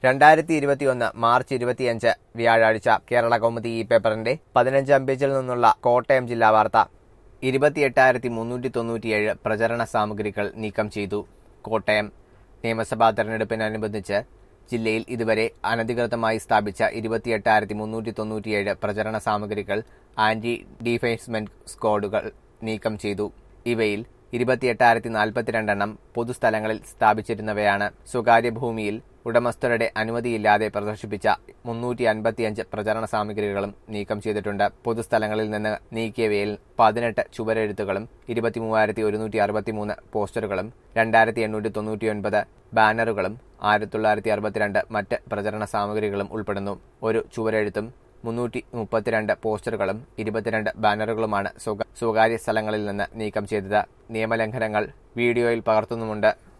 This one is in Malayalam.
രണ്ടായിരത്തി ഇരുപത്തിയൊന്ന് മാർച്ച് ഇരുപത്തിയഞ്ച് വ്യാഴാഴ്ച കേരള കൗമുദി ഈ പേപ്പറിന്റെ പതിനഞ്ചാം പേജിൽ നിന്നുള്ള കോട്ടയം ജില്ലാ വാർത്ത ഇരുപത്തിയെട്ടായിരത്തി മുന്നൂറ്റി തൊണ്ണൂറ്റിയേഴ് പ്രചരണ സാമഗ്രികൾ നീക്കം ചെയ്തു കോട്ടയം നിയമസഭാ തെരഞ്ഞെടുപ്പിനനുബന്ധിച്ച് ജില്ലയിൽ ഇതുവരെ അനധികൃതമായി സ്ഥാപിച്ച ഇരുപത്തിയെട്ടായിരത്തി മുന്നൂറ്റി തൊണ്ണൂറ്റിയേഴ് പ്രചരണ സാമഗ്രികൾ ആന്റി ഡിഫേസ്മെന്റ് സ്ക്വാഡുകൾ നീക്കം ചെയ്തു ഇവയിൽ ഇരുപത്തിയെട്ടായിരത്തി നാൽപ്പത്തിരണ്ടെണ്ണം പൊതുസ്ഥലങ്ങളിൽ സ്ഥാപിച്ചിരുന്നവയാണ് സ്വകാര്യ ഭൂമിയിൽ ഉടമസ്ഥരുടെ അനുമതിയില്ലാതെ പ്രദർശിപ്പിച്ച മുന്നൂറ്റി അൻപത്തിയഞ്ച് പ്രചരണ സാമഗ്രികളും നീക്കം ചെയ്തിട്ടുണ്ട് പൊതുസ്ഥലങ്ങളിൽ നിന്ന് നീക്കിയവയിൽ പതിനെട്ട് ചുവരെഴുത്തുകളും ഇരുപത്തിമൂവായിരത്തി ഒരുന്നൂറ്റി അറുപത്തിമൂന്ന് പോസ്റ്ററുകളും രണ്ടായിരത്തി എണ്ണൂറ്റി തൊണ്ണൂറ്റിയൊൻപത് ബാനറുകളും ആയിരത്തി തൊള്ളായിരത്തി അറുപത്തിരണ്ട് മറ്റ് പ്രചരണ സാമഗ്രികളും ഉൾപ്പെടുന്നു ഒരു ചുവരെഴുത്തും മുന്നൂറ്റി മുപ്പത്തിരണ്ട് പോസ്റ്ററുകളും ഇരുപത്തിരണ്ട് ബാനറുകളുമാണ് സ്വകാര്യ സ്ഥലങ്ങളിൽ നിന്ന് നീക്കം ചെയ്തത് നിയമലംഘനങ്ങൾ വീഡിയോയിൽ പകർത്തുന്നുമുണ്ട്